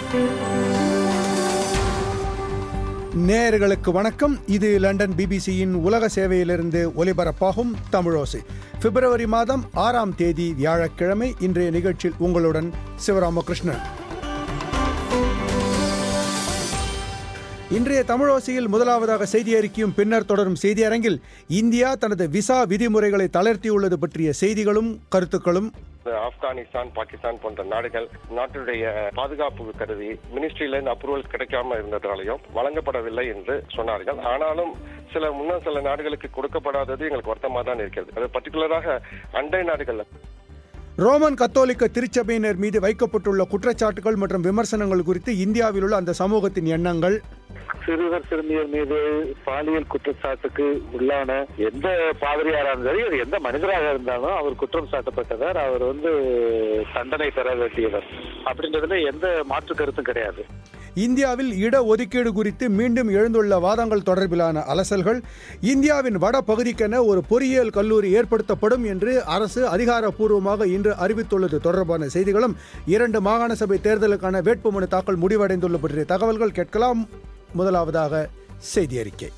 நேயர்களுக்கு வணக்கம் இது லண்டன் பிபிசியின் உலக சேவையிலிருந்து ஒலிபரப்பாகும் தமிழோசை பிப்ரவரி மாதம் ஆறாம் தேதி வியாழக்கிழமை இன்றைய நிகழ்ச்சியில் உங்களுடன் சிவராமகிருஷ்ணன் இன்றைய தமிழோசையில் முதலாவதாக செய்தி அறிக்கையும் பின்னர் தொடரும் செய்தி அரங்கில் இந்தியா தனது விசா விதிமுறைகளை தளர்த்தியுள்ளது பற்றிய செய்திகளும் கருத்துக்களும் ஆப்கானிஸ்தான் பாகிஸ்தான் போன்ற நாடுகள் நாட்டுடைய பாதுகாப்பு கருதி மினிஸ்ட்ரியிலிருந்து அப்ரூவல் கிடைக்காம இருந்ததாலையும் வழங்கப்படவில்லை என்று சொன்னார்கள் ஆனாலும் சில முன்னர் சில நாடுகளுக்கு கொடுக்கப்படாதது எங்களுக்கு வருத்தமாக தான் இருக்கிறது அது பர்டிகுலராக அண்டை நாடுகள் ரோமன் கத்தோலிக்க திருச்சபையினர் மீது வைக்கப்பட்டுள்ள குற்றச்சாட்டுகள் மற்றும் விமர்சனங்கள் குறித்து இந்தியாவில் உள்ள அந்த சமூகத்தின் எண்ணங்கள் சிறுவர் சிறுமியர் மீது பாலியல் குற்றச்சாட்டுக்கு உள்ளான எந்த பாதிரியாரா இருந்தாலும் அது எந்த மனிதராக இருந்தாலும் அவர் குற்றம் சாட்டப்பட்டவர் அவர் வந்து தண்டனை பெற வேண்டியவர் அப்படின்றதுல எந்த மாற்று கருத்தும் கிடையாது இந்தியாவில் இட ஒதுக்கீடு குறித்து மீண்டும் எழுந்துள்ள வாதங்கள் தொடர்பிலான அலசல்கள் இந்தியாவின் வட பகுதிக்கென ஒரு பொறியியல் கல்லூரி ஏற்படுத்தப்படும் என்று அரசு அதிகாரப்பூர்வமாக இன்று அறிவித்துள்ளது தொடர்பான செய்திகளும் இரண்டு மாகாண சபை தேர்தலுக்கான வேட்புமனு தாக்கல் முடிவடைந்துள்ள பற்றிய தகவல்கள் கேட்கலாம் முதலாவதாக செய்தி அறிக்கை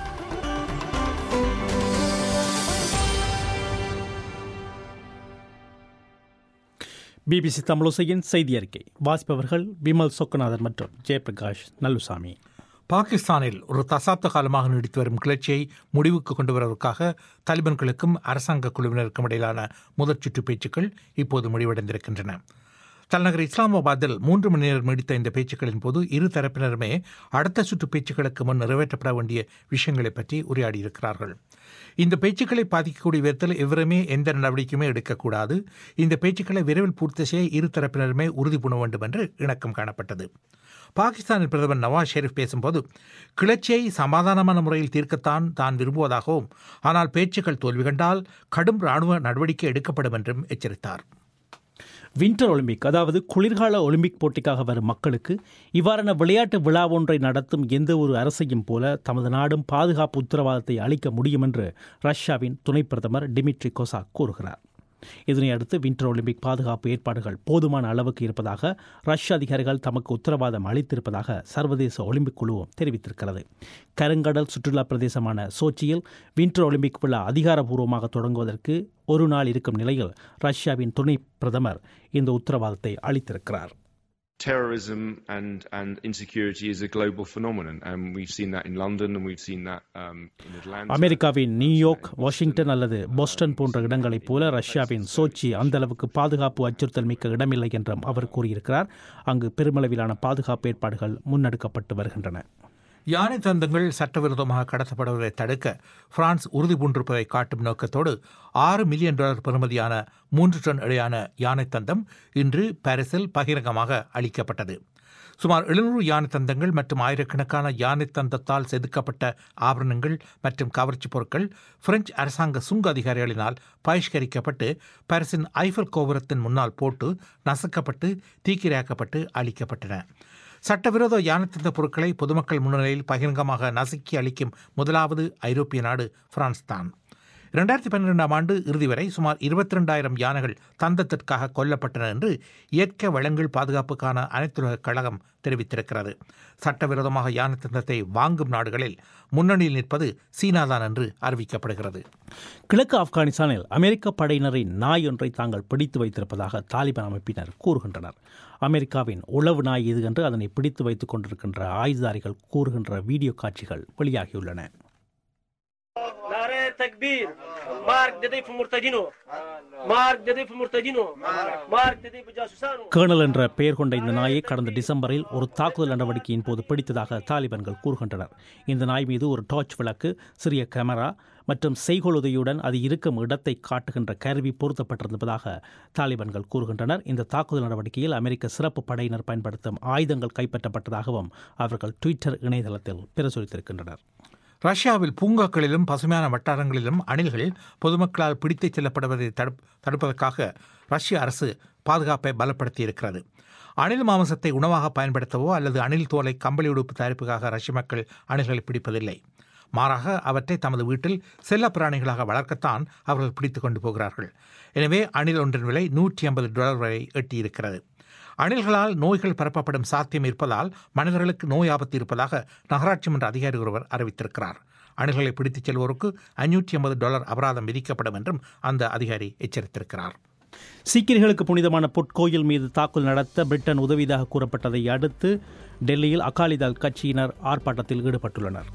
பிபிசி தமிழோசையின் செய்தி அறிக்கை வாசிப்பவர்கள் விமல் சொக்கநாதன் மற்றும் ஜெயபிரகாஷ் நல்லுசாமி பாகிஸ்தானில் ஒரு தசாப்த காலமாக நீடித்து வரும் கிளர்ச்சியை முடிவுக்கு கொண்டு வருவதற்காக தாலிபான்களுக்கும் அரசாங்க குழுவினருக்கும் இடையிலான முதற் சுற்று பேச்சுக்கள் இப்போது முடிவடைந்திருக்கின்றன தலைநகர் இஸ்லாமாபாத்தில் மூன்று மணி நேரம் நீடித்த இந்த பேச்சுக்களின் போது இரு தரப்பினருமே அடுத்த சுற்று பேச்சுக்களுக்கு முன் நிறைவேற்றப்பட வேண்டிய விஷயங்களை பற்றி உரையாடியிருக்கிறார்கள் இந்த பேச்சுக்களை பாதிக்கக்கூடிய விதத்தில் எவருமே எந்த நடவடிக்கையுமே எடுக்கக்கூடாது இந்த பேச்சுக்களை விரைவில் பூர்த்தி செய்ய இரு தரப்பினருமே உறுதி பூண வேண்டும் என்று இணக்கம் காணப்பட்டது பாகிஸ்தானின் பிரதமர் நவாஸ் ஷெரீப் பேசும்போது கிளர்ச்சியை சமாதானமான முறையில் தீர்க்கத்தான் தான் விரும்புவதாகவும் ஆனால் பேச்சுக்கள் தோல்வி கண்டால் கடும் ராணுவ நடவடிக்கை எடுக்கப்படும் என்றும் எச்சரித்தார் வின்டர் ஒலிம்பிக் அதாவது குளிர்கால ஒலிம்பிக் போட்டிக்காக வரும் மக்களுக்கு இவ்வாறான விளையாட்டு விழா ஒன்றை நடத்தும் எந்த ஒரு அரசையும் போல தமது நாடும் பாதுகாப்பு உத்தரவாதத்தை அளிக்க முடியும் என்று ரஷ்யாவின் துணை பிரதமர் டிமிட்ரி கொசாக் கூறுகிறார் இதனை அடுத்து வின்டர் ஒலிம்பிக் பாதுகாப்பு ஏற்பாடுகள் போதுமான அளவுக்கு இருப்பதாக ரஷ்ய அதிகாரிகள் தமக்கு உத்தரவாதம் அளித்திருப்பதாக சர்வதேச ஒலிம்பிக் குழுவும் தெரிவித்திருக்கிறது கருங்கடல் சுற்றுலா பிரதேசமான சோச்சியில் வின்டர் ஒலிம்பிக் விழா அதிகாரப்பூர்வமாக தொடங்குவதற்கு ஒரு நாள் இருக்கும் நிலையில் ரஷ்யாவின் துணை பிரதமர் இந்த உத்தரவாதத்தை அளித்திருக்கிறார் terrorism and, and insecurity is a global phenomenon, and we've seen that in London and we've seen that um, in Atlanta. அமெரிக்காவின் நியூயார்க் வாஷிங்டன் அல்லது போஸ்டன் போன்ற இடங்களைப் போல ரஷ்யாவின் சோச்சி அந்த அளவுக்கு பாதுகாப்பு அச்சுறுத்தல் மிக்க இடமில்லை என்றும் அவர் கூறியிருக்கிறார் அங்கு பெருமளவிலான பாதுகாப்பு ஏற்பாடுகள் முன்னெடுக்கப்பட்டு வருகின்றன யானை தந்தங்கள் சட்டவிரோதமாக கடத்தப்படுவதை தடுக்க பிரான்ஸ் உறுதி பூண்டிருப்பதை காட்டும் நோக்கத்தோடு ஆறு மில்லியன் டாலர் பெறுமதியான மூன்று டன் இடையான யானை தந்தம் இன்று பாரிஸில் பகிரங்கமாக அளிக்கப்பட்டது சுமார் எழுநூறு யானை தந்தங்கள் மற்றும் ஆயிரக்கணக்கான யானை தந்தத்தால் செதுக்கப்பட்ட ஆபரணங்கள் மற்றும் கவர்ச்சி பொருட்கள் பிரெஞ்சு அரசாங்க சுங்க அதிகாரிகளினால் பகிஷ்கரிக்கப்பட்டு பாரிஸின் ஐஃபல் கோபுரத்தின் முன்னால் போட்டு நசுக்கப்பட்டு தீக்கிரையாக்கப்பட்டு அளிக்கப்பட்டன சட்டவிரோத யானைத்தந்த பொருட்களை பொதுமக்கள் முன்னிலையில் பகிரங்கமாக நசுக்கி அளிக்கும் முதலாவது ஐரோப்பிய நாடு பிரான்ஸ் தான் இரண்டாயிரத்தி பன்னிரெண்டாம் ஆண்டு இறுதி வரை சுமார் இருபத்தி ரெண்டாயிரம் யானைகள் தந்தத்திற்காக கொல்லப்பட்டன என்று இயற்கை வளங்கள் பாதுகாப்புக்கான அனைத்துலக கழகம் தெரிவித்திருக்கிறது சட்டவிரோதமாக யானை தந்தத்தை வாங்கும் நாடுகளில் முன்னணியில் நிற்பது சீனாதான் என்று அறிவிக்கப்படுகிறது கிழக்கு ஆப்கானிஸ்தானில் அமெரிக்க படையினரின் நாய் ஒன்றை தாங்கள் பிடித்து வைத்திருப்பதாக தாலிபான் அமைப்பினர் கூறுகின்றனர் அமெரிக்காவின் உளவு நாய் இது என்று அதனை பிடித்து வைத்துக் கொண்டிருக்கின்ற ஆயுததாரிகள் கூறுகின்ற வீடியோ காட்சிகள் வெளியாகியுள்ளன نعره تکبیر مارک ددی په مرتدینو مارک ددی په مرتدینو مارک ددی په جاسوسانو கேர்னல் என்ற பெயர் கொண்ட இந்த நாயை கடந்த டிசம்பரில் ஒரு தாக்குதல் நடவடிக்கையின் போது பிடித்ததாக தாலிபான்கள் கூறுகின்றனர் இந்த நாய் மீது ஒரு டார்ச் விளக்கு சிறிய கேமரா மற்றும் செய்கோல் உதவியுடன் அது இருக்கும் இடத்தை காட்டுகின்ற கருவி பொருத்தப்பட்டிருப்பதாக தாலிபான்கள் கூறுகின்றனர் இந்த தாக்குதல் நடவடிக்கையில் அமெரிக்க சிறப்பு படையினர் பயன்படுத்தும் ஆயுதங்கள் கைப்பற்றப்பட்டதாகவும் அவர்கள் ட்விட்டர் இணையதளத்தில் பிரசுரித்திருக்கின்றனர் ரஷ்யாவில் பூங்காக்களிலும் பசுமையான வட்டாரங்களிலும் அணில்கள் பொதுமக்களால் பிடித்துச் செல்லப்படுவதை தடுப் தடுப்பதற்காக ரஷ்ய அரசு பாதுகாப்பை பலப்படுத்தியிருக்கிறது அணில் மாமிசத்தை உணவாக பயன்படுத்தவோ அல்லது அணில் தோலை கம்பளி உடுப்பு தயாரிப்புக்காக ரஷ்ய மக்கள் அணில்களை பிடிப்பதில்லை மாறாக அவற்றை தமது வீட்டில் செல்ல பிராணிகளாக வளர்க்கத்தான் அவர்கள் பிடித்து கொண்டு போகிறார்கள் எனவே அணில் ஒன்றின் விலை நூற்றி ஐம்பது டாலர் வரை எட்டியிருக்கிறது அணில்களால் நோய்கள் பரப்பப்படும் சாத்தியம் இருப்பதால் மனிதர்களுக்கு நோய் ஆபத்து இருப்பதாக நகராட்சி மன்ற அதிகாரி ஒருவர் அறிவித்திருக்கிறார் அணில்களை பிடித்துச் செல்வோருக்கு ஐநூற்றி ஐம்பது டாலர் அபராதம் விதிக்கப்படும் என்றும் அந்த அதிகாரி எச்சரித்திருக்கிறார் சீக்கியர்களுக்கு புனிதமான பொற்கோயில் மீது தாக்குதல் நடத்த பிரிட்டன் உதவியதாக கூறப்பட்டதை அடுத்து டெல்லியில் அகாலிதள் கட்சியினர் ஆர்ப்பாட்டத்தில் ஈடுபட்டுள்ளனர்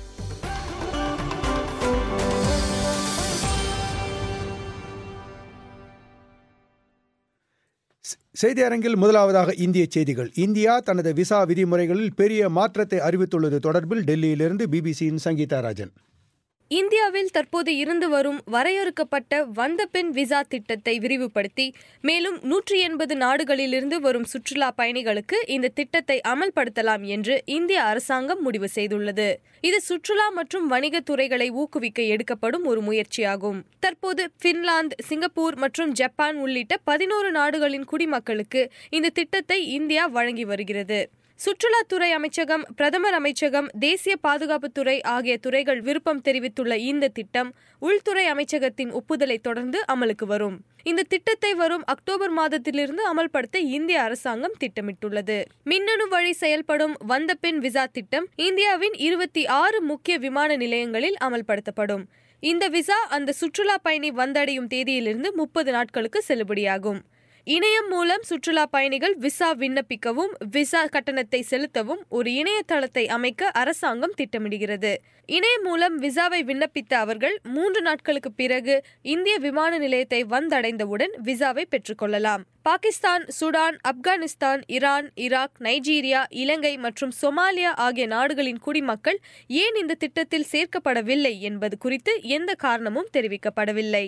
செய்தி அரங்கில் முதலாவதாக இந்திய செய்திகள் இந்தியா தனது விசா விதிமுறைகளில் பெரிய மாற்றத்தை அறிவித்துள்ளது தொடர்பில் டெல்லியிலிருந்து பிபிசியின் சங்கீதா ராஜன் இந்தியாவில் தற்போது இருந்து வரும் வரையறுக்கப்பட்ட வந்த பெண் விசா திட்டத்தை விரிவுபடுத்தி மேலும் நூற்றி எண்பது நாடுகளிலிருந்து வரும் சுற்றுலா பயணிகளுக்கு இந்த திட்டத்தை அமல்படுத்தலாம் என்று இந்திய அரசாங்கம் முடிவு செய்துள்ளது இது சுற்றுலா மற்றும் வணிகத் துறைகளை ஊக்குவிக்க எடுக்கப்படும் ஒரு முயற்சியாகும் தற்போது பின்லாந்து சிங்கப்பூர் மற்றும் ஜப்பான் உள்ளிட்ட பதினோரு நாடுகளின் குடிமக்களுக்கு இந்த திட்டத்தை இந்தியா வழங்கி வருகிறது சுற்றுலாத்துறை அமைச்சகம் பிரதமர் அமைச்சகம் தேசிய பாதுகாப்புத்துறை ஆகிய துறைகள் விருப்பம் தெரிவித்துள்ள இந்த திட்டம் உள்துறை அமைச்சகத்தின் ஒப்புதலை தொடர்ந்து அமலுக்கு வரும் இந்த திட்டத்தை வரும் அக்டோபர் மாதத்திலிருந்து அமல்படுத்த இந்திய அரசாங்கம் திட்டமிட்டுள்ளது மின்னணு வழி செயல்படும் வந்த பெண் விசா திட்டம் இந்தியாவின் இருபத்தி ஆறு முக்கிய விமான நிலையங்களில் அமல்படுத்தப்படும் இந்த விசா அந்த சுற்றுலா பயணி வந்தடையும் தேதியிலிருந்து முப்பது நாட்களுக்கு செல்லுபடியாகும் இணையம் மூலம் சுற்றுலா பயணிகள் விசா விண்ணப்பிக்கவும் விசா கட்டணத்தை செலுத்தவும் ஒரு இணையதளத்தை அமைக்க அரசாங்கம் திட்டமிடுகிறது இணையம் மூலம் விசாவை விண்ணப்பித்த அவர்கள் மூன்று நாட்களுக்கு பிறகு இந்திய விமான நிலையத்தை வந்தடைந்தவுடன் விசாவை பெற்றுக்கொள்ளலாம் Pakistan Sudan Afghanistan Iran Iraq Nigeria Ilangai மற்றும் சொமாலியா ஆகிய நாடுகளின் குடிமக்கள் ஏன் இந்த திட்டத்தில் சேர்க்கப்படவில்லை என்பது குறித்து எந்த காரணமும் தெரிவிக்கப்படவில்லை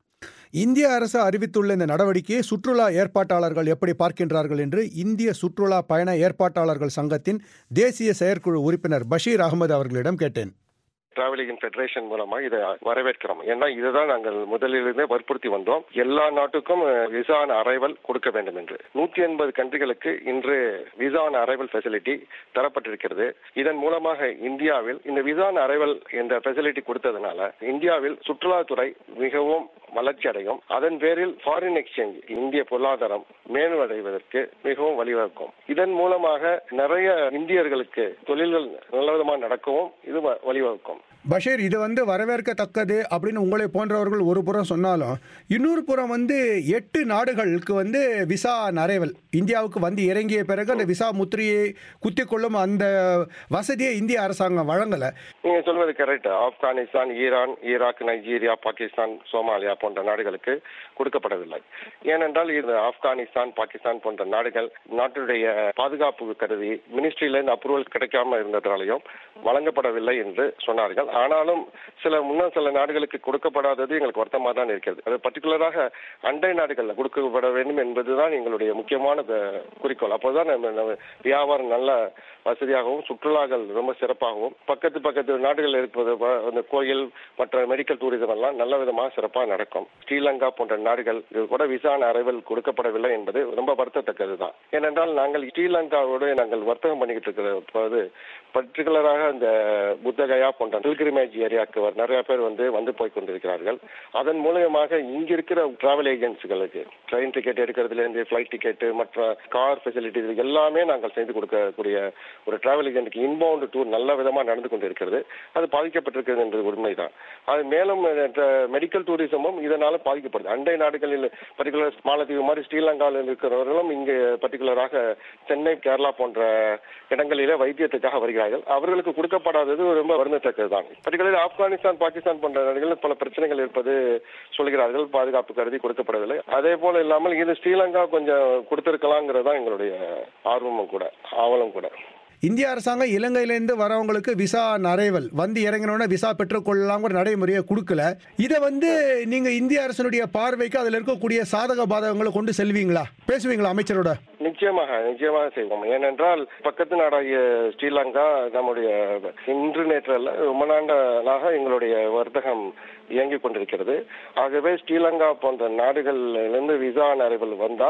இந்திய அரசு அறிவித்துள்ள இந்த நடவடிக்கையை சுற்றுலா ஏற்பாட்டாளர்கள் எப்படி பார்க்கின்றார்கள் என்று இந்திய சுற்றுலா பயண ஏற்பாட்டாளர்கள் சங்கத்தின் தேசிய செயற்குழு உறுப்பினர் பஷீர் அகமது அவர்களிடம் கேட்டேன் டிராவலிங் ஃபெடரேஷன் மூலமா இதை வரவேற்கிறோம் ஏன்னா இதுதான் நாங்கள் முதலிலிருந்தே வற்புறுத்தி வந்தோம் எல்லா நாட்டுக்கும் விசா ஆன் அரைவல் கொடுக்க வேண்டும் என்று நூத்தி எண்பது கண்ட்ரிகளுக்கு இன்று விசா ஆன் அரைவல் ஃபெசிலிட்டி தரப்பட்டிருக்கிறது இதன் மூலமாக இந்தியாவில் இந்த விசா ஆன் அரைவல் என்ற ஃபெசிலிட்டி கொடுத்ததுனால இந்தியாவில் சுற்றுலாத்துறை மிகவும் வளர்ச்சி அடையும் அதன் பேரில் ஃபாரின் எக்ஸ்சேஞ்ச் இந்திய பொருளாதாரம் மேம்படைவதற்கு மிகவும் வழிவகுக்கும் இதன் மூலமாக நிறைய இந்தியர்களுக்கு தொழில்கள் நல்லவிதமாக நடக்கவும் இது வ- வழிவகுக்கும் பஷீர் இது வந்து வரவேற்கத்தக்கது அப்படின்னு உங்களை போன்றவர்கள் ஒரு புறம் சொன்னாலும் இன்னொரு புறம் வந்து எட்டு நாடுகளுக்கு வந்து விசா நரைவல் இந்தியாவுக்கு வந்து இறங்கிய பிறகு அந்த விசா முத்திரையை குத்திக்கொள்ளும் அந்த வசதியை இந்திய அரசாங்கம் வழங்கலை நீங்க சொல்வது correct Afghanistan Iran Iraq Nigeria Pakistan Somalia போன்ற நாடுகளுக்கு கொடுக்கப்படவில்லை ஏனென்றால் இது ஆப்கானிஸ்தான் பாகிஸ்தான் போன்ற நாடுகள் நாட்டுடைய பாதுகாப்பு கருதி மினிஸ்ட்ரியில இருந்து அப்ரூவல் கிடைக்காம இருந்ததாலையும் வழங்கப்படவில்லை என்று சொன்னார்கள் ஆனாலும் சில முன்ன சில நாடுகளுக்கு கொடுக்கப்படாதது எங்களுக்கு வருத்தமாக தான் இருக்கிறது அது பர்டிகுலராக அண்டை நாடுகளில் கொடுக்கப்பட வேண்டும் என்பதுதான் எங்களுடைய முக்கியமான அஹ், குறிக்கோள் அப்போதான் நம்ம நம்ம வியாபாரம் நல்ல வசதியாகவும் சுற்றுலாக்கள் ரொம்ப சிறப்பாகவும் பக்கத்து பக்கத்து நாடுகள் இருப்பது ப- அந்த கோயில் மற்ற மெடிக்கல் டூரிசம் எல்லாம் நல்ல விதமாக சிறப்பாக நடக்கும் ஸ்ரீலங்கா போன்ற நாடுகள் இது கூட விசான அறைவல் கொடுக்கப்படவில்லை என்பது ரொம்ப வருத்தத்தக்கது தான் ஏனென்றால் நாங்கள் ஸ்ரீலங்காவோடு நாங்கள் வர்த்தகம் பண்ணிக்கிட்டு இருக்கிற போது பர்டிகுலராக இந்த புத்தகயா போன்ற பில்கிரிமேஜ் ஏரியாவுக்கு வர- நிறைய பேர் வந்து வந்து போய் கொண்டிருக்கிறார்கள் அதன் மூலியமாக இங்க இருக்கிற டிராவல் ஏஜென்சிகளுக்கு ட்ரெயின் டிக்கெட் எடுக்கிறதுல இருந்து ஃபிளைட் டிக்கெட் மற்ற கார் ஃபெசிலிட்டிஸ் எல்லாமே நாங்கள் செய்து கொடுக்கக்கூடிய ஒரு டிராவல் ஏஜென்ட்க்கு இன்பவுண்ட் டூர் நல்ல விதமா நடந்து கொண்டிருக்கிறது அது பாதிக்கப்பட்டிருக்கிறது என்பது உண்மைதான் அது மேலும் மெடிக்கல் டூரிசமும் இதனால பாதிக்கப்படுது அண்டை நாடுகளில் பர்டிகுலர் மாலத்தீவு மாதிரி ஸ்ரீலங்காவில் இருக்கிறவர்களும் இங்கே பர்டிகுலராக சென்னை கேரளா போன்ற இடங்களிலே வைத்தியத்துக்காக வருகிறார்கள் அவர்களுக்கு கொடுக்கப்படாதது ரொம்ப வருந்தத்தக்கது தான் பர்டிகுலர் ஆப்கானிஸ்தான் பாகிஸ்தான் போன்ற நாடுகளில் பல பிரச்சனைகள் இருப்பது சொல்கிறார்கள் பாதுகாப்பு கருதி கொடுக்கப்படவில்லை அதே போல இல்லாமல் இது ஸ்ரீலங்கா கொஞ்சம் கொடுத்திருக்கலாங்கிறது தான் எங்களுடைய ஆர்வமும் கூட ஆவலும் கூட இந்திய அரசாங்கம் இலங்கையிலேருந்து வரவங்களுக்கு விசா நரைவல் வந்து இறங்கினோடனே விசா பெற்றுக்கொள்ளலாங்கிற நடைமுறையை கொடுக்கல இதை வந்து நீங்க இந்திய அரசனுடைய பார்வைக்கு அதில் இருக்கக்கூடிய சாதக பாதகங்களை கொண்டு செல்வீங்களா பேசுவீங்களா அமைச்சரோட நிச்சயமாக நிச்சயமாக செய்வோம் ஏனென்றால் பக்கத்து நாடாகிய ஸ்ரீலங்கா நம்முடைய இன்று நேற்று அல்ல ரொம்ப நாண்டாக எங்களுடைய வர்த்தகம் இயங்கிக் கொண்டிருக்கிறது ஆகவே ஸ்ரீலங்கா போன்ற நாடுகளிலிருந்து விசா நரைவல் வந்தால்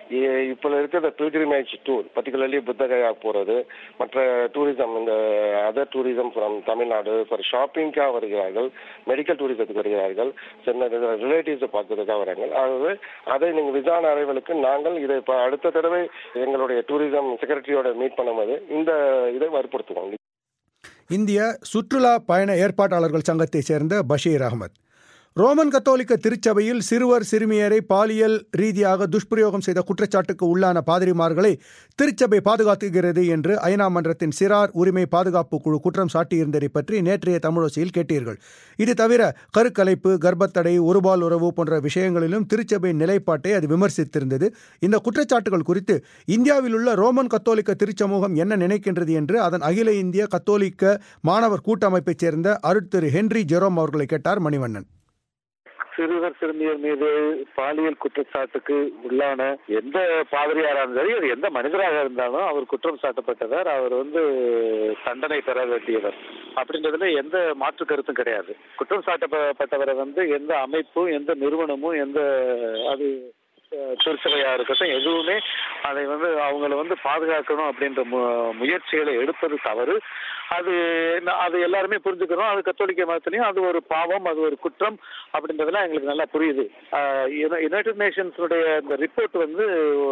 இ- இப்ப இருக்கிற பில்கிரிமேஜ் டூர் பர்டிகுலர்லி புத்தகயா போறது மற்ற டூரிசம் இந்த other tourism from Tamil Nadu for ஷாப்பிங்காக வருகிறார்கள் மெடிக்கல் டூரிசத்துக்கு வருகிறார்கள் சின்ன ரிலேட்டிவ்ஸை பார்க்கறதுக்காக வராங்க ஆகவே அதை நீங்க விசாரணை அறைகளுக்கு நாங்கள் இதை இப்ப அடுத்த தடவை எங்களுடைய டூரிசம் செக்ரட்டரியோட மீட் பண்ணும்போது இந்த இதை வற்புறுத்துவோம் இந்திய சுற்றுலா பயண ஏற்பாட்டாளர்கள் சங்கத்தைச் சேர்ந்த பஷீர் அகமது ரோமன் கத்தோலிக்க திருச்சபையில் சிறுவர் சிறுமியரை பாலியல் ரீதியாக துஷ்பிரயோகம் செய்த குற்றச்சாட்டுக்கு உள்ளான பாதிரிமார்களை திருச்சபை பாதுகாத்துகிறது என்று ஐநா மன்றத்தின் சிறார் உரிமை பாதுகாப்பு குழு குற்றம் சாட்டியிருந்ததை பற்றி நேற்றைய தமிழோசையில் கேட்டீர்கள் இது தவிர கருக்கலைப்பு கர்ப்பத்தடை ஒருபால் உறவு போன்ற விஷயங்களிலும் திருச்சபையின் நிலைப்பாட்டை அது விமர்சித்திருந்தது இந்த குற்றச்சாட்டுகள் குறித்து இந்தியாவில் உள்ள ரோமன் கத்தோலிக்க திருச்சமூகம் என்ன நினைக்கின்றது என்று அதன் அகில இந்திய கத்தோலிக்க மாணவர் கூட்டமைப்பைச் சேர்ந்த அருட்திரு ஹென்றி ஜெரோம் அவர்களை கேட்டார் மணிவண்ணன் சிறுவர் சிறுமியர் மீது பாலியல் குற்றச்சாட்டுக்கு உள்ளான எந்த பாதிரியாரா இருந்தாலும் சரி அது எந்த மனிதராக இருந்தாலும் அவர் குற்றம் சாட்டப்பட்டவர் அவர் வந்து தண்டனை பெற வேண்டியவர் அப்படின்றதுல எந்த மாற்று கருத்தும் கிடையாது குற்றம் சாட்டப்பட்டவரை வந்து எந்த அமைப்பும் எந்த நிறுவனமும் எந்த அது அஹ், திருச்சபையா இருக்கட்டும் எதுவுமே அதை வந்து அவங்கள வந்து பாதுகாக்கணும் அப்படின்ற மு- முயற்சிகளை எடுப்பது தவறு அது ந- அது எல்லாருமே புரிஞ்சுக்கிறோம் அது கத்தோலிக்க மதத்திலையும் அது ஒரு பாவம் அது ஒரு குற்றம் அப்படின்றதெல்லாம் எங்களுக்கு நல்லா புரியுது யுனைடெட் நேஷன்ஸுடைய இந்த ரிப்போர்ட் வந்து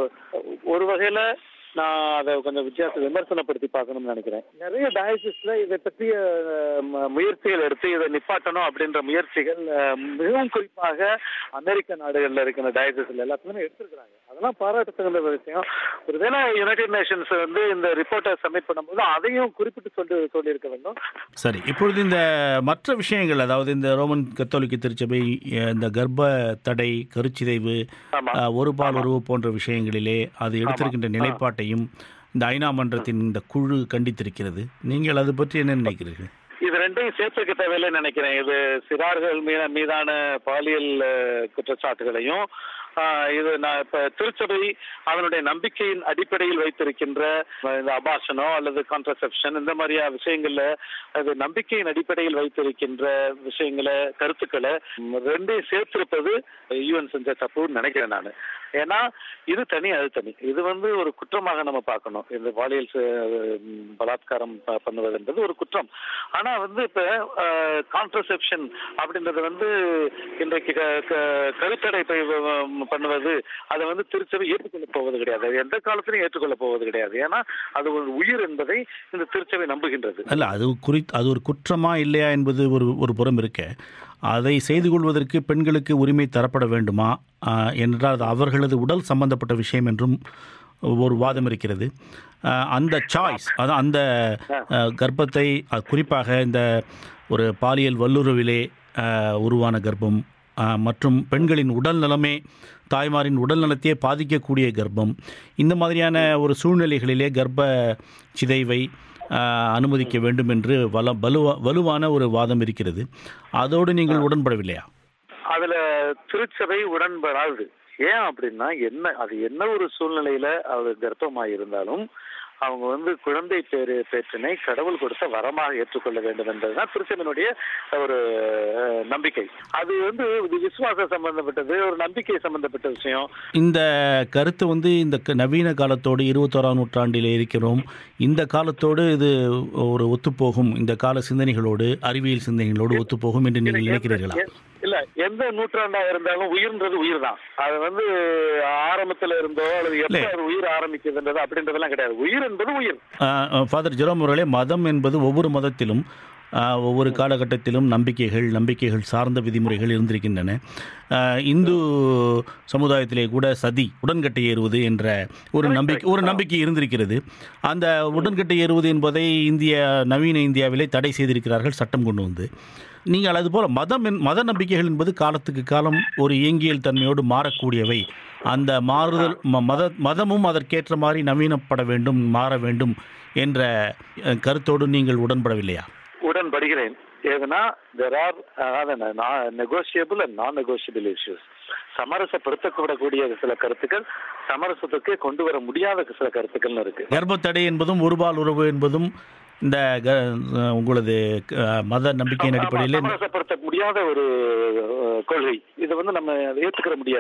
ஒரு வகையில நான் அதை கொஞ்சம் வித்தியாச விமர்சனப்படுத்தி பார்க்கணும்னு நினைக்கிறேன் நிறைய டயசிஸ்ல இதை பற்றிய அஹ், ம- முயற்சிகள் எடுத்து இதை நிப்பாட்டணும் அப்படின்ற முயற்சிகள் அஹ், மிகவும் குறிப்பாக அமெரிக்க நாடுகள்ல இருக்கிற டயசிஸ்ல எல்லாத்துக்குமே எடுத்திருக்கிறாங்க அதெல்லாம் பாராட்டத்தகுந்த ஒரு விஷயம் ஒருவேளை யுனைடெட் நேஷன்ஸ் வந்து இந்த ரிப்போர்ட்டை சப்மிட் பண்ணும்போது அதையும் குறிப்பிட்டு சொல்லி சொல்லியிருக்க வேண்டும் சரி இப்பொழுது இந்த மற்ற விஷயங்கள் அதாவது இந்த ரோமன் கத்தோலிக்க திருச்சபை அஹ், இந்த கர்ப்ப தடை கருச்சிதைவு ஆமா. அஹ், ஒரு பால் உறவு போன்ற விஷயங்களிலே அது எடுத்திருக்கின்ற ஆமா. நிலைப்பாட்டையும் இந்த ஐநா மன்றத்தின் இந்த குழு கண்டித்திருக்கிறது நீங்கள் அது பற்றி என்ன நினைக்கிறீர்கள் இது ரெண்டையும் சேர்த்துக்க தேவையில்லைன்னு நினைக்கிறேன் இது சிறார்கள் மீ- மீதான பாலியல் அஹ், குற்றச்சாட்டுகளையும் ஆஹ், இது நான் இப்ப திருச்சபை அதனுடைய நம்பிக்கையின் அடிப்படையில் வைத்திருக்கின்ற அஹ், இந்த அபாஷனோ அல்லது கான்ட்ரசெப்ஷன் இந்த மாதிரியா விஷயங்கள்ல அது நம்பிக்கையின் அடிப்படையில் வைத்திருக்கின்ற விஷயங்களை கருத்துக்களை ம், ரெண்டையும் சேர்த்திருப்பது யூஎன் செஞ்ச தப்புன்னு நினைக்கிறேன் நான் ஏன்னா இது தனி அது தனி இது வந்து ஒரு குற்றமாக நம்ம பார்க்கணும் இந்த பாலியல் ச- ம், பலாத்காரம் ப- பண்ணுவது என்பது ஒரு குற்றம் ஆனா வந்து இப்ப கான்ட்ரசெப்ஷன் அப்படின்றது வந்து இன்றைக்கு க- க- கருத்தடை ப- வ- பண்ணுவது அதை வந்து திருச்சபை ஏற்றுக்கொள்ள போவது கிடையாது அது எந்த காலத்திலும் ஏற்றுக்கொள்ள போவது கிடையாது ஏன்னா அது ஒரு உயிர் என்பதை இந்த திருச்சபை நம்புகின்றது அல்ல அது குறி அது ஒரு குற்றமா இல்லையா என்பது ஒரு ஒரு புறம் இருக்க அதை செய்து கொள்வதற்கு பெண்களுக்கு உரிமை தரப்பட வேண்டுமா ஆஹ், என்றால் அது அவர்களது உடல் சம்பந்தப்பட்ட விஷயம் என்றும் ஒரு வாதம் இருக்கிறது ஆஹ், அந்த சாய்ஸ் அதான் அந்த ஆஹ், கர்ப்பத்தை அஹ், குறிப்பாக இந்த ஒரு பாலியல் வல்லுறவிலே ஆஹ், உருவான கர்ப்பம் ஆஹ், மற்றும் பெண்களின் உடல் நலமே தாய்மாரின் உடல் நலத்தையே பாதிக்கக்கூடிய கர்ப்பம் இந்த மாதிரியான ஒரு சூழ்நிலைகளிலே கர்ப்ப சிதைவை ஆஹ், அனுமதிக்க வேண்டும் என்று வல வலுவா வலுவான ஒரு வாதம் இருக்கிறது அதோடு நீங்கள் உடன்படவில்லையா அதுல திருச்சபை உடன்படாது ஏன் அப்படின்னா என்ன அது என்ன ஒரு சூழ்நிலையில அவர் கர்ப்பமாக இருந்தாலும் அவங்க வந்து குழந்தை பேரு பேற்றினை கடவுள் கொடுத்த வரமாக ஏற்றுக்கொள்ள வேண்டும் என்பதுதான் திருச்சபையினுடைய ஒரு அஹ், நம்பிக்கை அது வந்து இது விசுவாசம் சம்பந்தப்பட்டது ஒரு நம்பிக்கை சம்பந்தப்பட்ட விஷயம் இந்த கருத்து வந்து இந்த க- நவீன காலத்தோடு இருபத்தோராம் நூற்றாண்டில் இருக்கிறோம் இந்த காலத்தோடு இது ஒரு ஒத்துப்போகும் இந்த கால சிந்தனைகளோடு அறிவியல் சிந்தனைகளோடு ஒத்துப்போகும் என்று நீங்கள் நினைக்கிறீர்களா எ- இல்ல எந்த நூற்றாண்டா இருந்தாலும் உயிர்ன்றது உயிர் தான் அது வந்து ஆரம்பத்துல இருந்தோ அல்லது எப்ப இல்ல. அது உயிர் ஆரம்பிக்குதுன்றது அப்படின்றதெல்லாம் கிடையாது உயிர் என்பது உயிர் ஃபாதர் ஜெரோம் அவர்களே மதம் என்பது ஒவ்வொரு மதத்திலும் ஆஹ், ஒவ்வொரு காலகட்டத்திலும் நம்பிக்கைகள் நம்பிக்கைகள் சார்ந்த விதிமுறைகள் இருந்திருக்கின்றன ஆஹ், இந்து சமுதாயத்திலே கூட சதி உடன்கட்டை ஏறுவது என்ற ஒரு நம்பிக்கை ஒரு நம்பிக்கை இருந்திருக்கிறது அந்த உடன்கட்டை ஏறுவது என்பதை இந்திய நவீன இந்தியாவிலே தடை செய்திருக்கிறார்கள் சட்டம் கொண்டு வந்து நீங்கள் அதுபோல மதம் என்- மத நம்பிக்கைகள் என்பது காலத்துக்கு காலம் ஒரு இயங்கியல் தன்மையோடு மாறக்கூடியவை அந்த மாறுதல் ம- மத மதமும் அதற்கேற்ற மாதிரி நவீனப்பட வேண்டும் மாற வேண்டும் என்ற அஹ், கருத்தோடு நீங்கள் உடன்படவில்லையா உடன்படுகிறேன் ஏதுனா தெர் ஆர் அதாவது நெகோசியபிள் அண்ட் நான் நெகோசியபிள் இஷ்யூஸ் சமரசப்படுத்தக்கூடக்கூடிய சில கருத்துக்கள் சமரசத்துக்கு கொண்டு வர முடியாத சில கருத்துக்கள்னு இருக்கு கர்ப்பத்தடை என்பதும் ஒருபால் உறவு என்பதும் இந்த க- அஹ், உங்களது அஹ், மத நம்பிக்கையின் ஆமா, அடிப்படையில் சமரசப்படுத்த முடியாத ஒரு அஹ், கொள்கை இதை வந்து நம்ம ஏத்துக்கிற முடியாது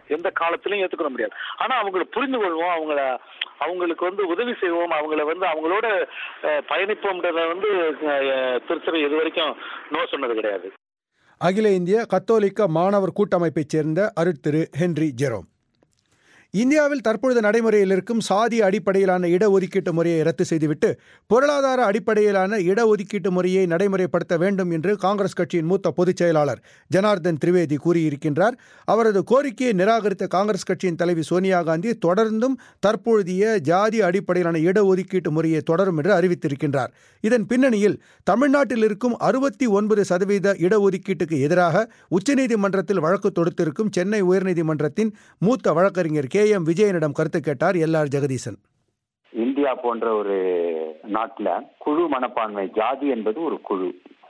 எந்த காலத்திலையும் ஏத்துக்கிற முடியாது ஆனா அவங்களை புரிந்து கொள்வோம் அவங்கள அவங்களுக்கு வந்து உதவி செய்வோம் அவங்கள வந்து அவங்களோட அஹ், பயணிப்போம்ன்றத வந்து அஹ், திருச்சபை இது வரைக்கும் நோ சொன்னது கிடையாது அகில இந்திய கத்தோலிக்க மாணவர் கூட்டமைப்பைச் சேர்ந்த அருட்திரு ஹென்றி ஜெரோம் இந்தியாவில் தற்பொழுது நடைமுறையில் இருக்கும் சாதி அடிப்படையிலான இடஒதுக்கீட்டு முறையை ரத்து செய்துவிட்டு பொருளாதார அடிப்படையிலான இடஒதுக்கீட்டு முறையை நடைமுறைப்படுத்த வேண்டும் என்று காங்கிரஸ் கட்சியின் மூத்த பொதுச் செயலாளர் ஜனார்தன் திரிவேதி கூறியிருக்கின்றார் அவரது கோரிக்கையை நிராகரித்த காங்கிரஸ் கட்சியின் தலைவி சோனியா காந்தி தொடர்ந்தும் தற்பொழுதைய ஜாதி அடிப்படையிலான இடஒதுக்கீட்டு முறையை தொடரும் என்று அறிவித்திருக்கின்றார் இதன் பின்னணியில் தமிழ்நாட்டில் இருக்கும் அறுபத்தி ஒன்பது சதவீத இடஒதுக்கீட்டுக்கு எதிராக உச்சநீதிமன்றத்தில் வழக்கு தொடுத்திருக்கும் சென்னை உயர்நீதிமன்றத்தின் மூத்த வழக்கறிஞர் கே எம் விஜயனிடம் கருத்து கேட்டார் எல் ஆர் ஜெகதீசன் இந்தியா போன்ற ஒரு நாட்டுல குழு மனப்பான்மை ஜாதி என்பது ஒரு குழு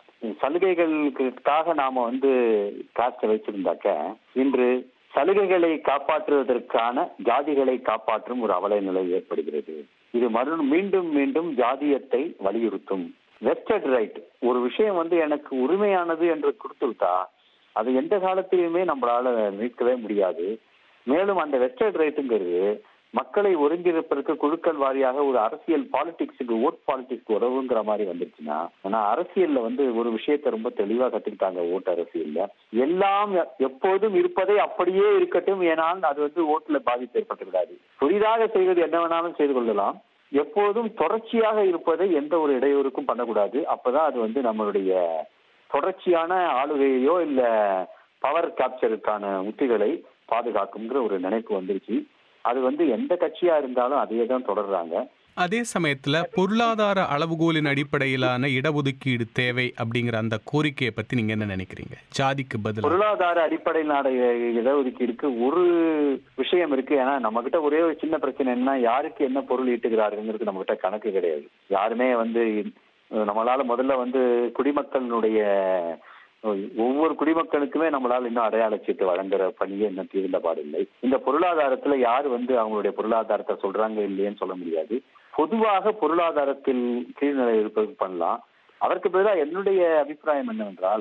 சலுகைகளுக்காக நாம வந்து காஸ்ட வச்சிருந்தாக்க இன்று சலுகைகளை காப்பாற்றுவதற்கான ஜாதிகளை காப்பாற்றும் ஒரு அவல நிலை ஏற்படுகிறது இது மறு மீண்டும் மீண்டும் ஜாதியத்தை வலியுறுத்தும் வெஸ்டட் ரைட் ஒரு விஷயம் வந்து எனக்கு உரிமையானது என்று கொடுத்துவிட்டா அது எந்த காலத்திலுமே நம்மளால மீட்கவே முடியாது மேலும் அந்த வெஸ்டர்ட் ரைட்டுங்கிறது மக்களை ஒருங்கிணைப்பதற்கு குழுக்கள் வாரியாக ஒரு அரசியல் பாலிடிக்ஸுக்கு ஓட் பாலிடிக்ஸ்க்கு உதவுங்கிற மாதிரி வந்துருச்சுன்னா ஆனா அரசியல்ல வந்து ஒரு விஷயத்தை ரொம்ப தெளிவா கத்துக்கிட்டாங்க ஓட்டு அரசியல்ல எல்லாம் எ- எப்போதும் இருப்பதை அப்படியே இருக்கட்டும் ஏனால் அது வந்து ஓட்டுல பாதிப்பு ஏற்பட்டுவிடாது புதிதாக செய்வது என்ன வேணாலும் செய்து கொள்ளலாம் எப்போதும் தொடர்ச்சியாக இருப்பதை எந்த ஒரு இடையூறுக்கும் பண்ணக்கூடாது அப்பதான் அது வந்து நம்மளுடைய தொடர்ச்சியான ஆளுகையோ இல்ல பவர் கேப்சருக்கான உத்திகளை பாதுகாக்குங்கிற ஒரு நினைப்பு வந்துருச்சு அது வந்து எந்த கட்சியா இருந்தாலும் அதையே தான் தொடர்றாங்க அதே சமயத்துல பொருளாதார அளவுகோலின் அடிப்படையிலான இடஒதுக்கீடு தேவை அப்படிங்கிற அந்த கோரிக்கையை பத்தி நீங்க என்ன நினைக்கிறீங்க ஜாதிக்கு பதிலா பொருளாதார அடிப்படையிலான இடஒதுக்கீடுக்கு ஒரு விஷயம் இருக்கு ஏன்னா நம்ம கிட்ட ஒரே ஒரு சின்ன பிரச்சனை என்ன யாருக்கு என்ன பொருள் ஈட்டுகிறாருங்கிறது நம்ம கிட்ட கணக்கு கிடையாது யாருமே வந்து அஹ், நம்மளால முதல்ல வந்து குடிமக்களினுடைய அஹ், ஒவ்வொரு குடிமக்களுக்குமே நம்மளால இன்னும் அடையாள சீட்டு வழங்குற பணியே இன்னும் தீர்ந்த பாடில்லை இந்த பொருளாதாரத்துல யார் வந்து அவங்களுடைய பொருளாதாரத்தை சொல்றாங்க இல்லையேன்னு சொல்ல முடியாது பொதுவாக பொருளாதாரத்தில் கீழ்நிலை இருப்பது பண்ணலாம் அதற்கு பதிலாக என்னுடைய அபிப்பிராயம் என்னவென்றால்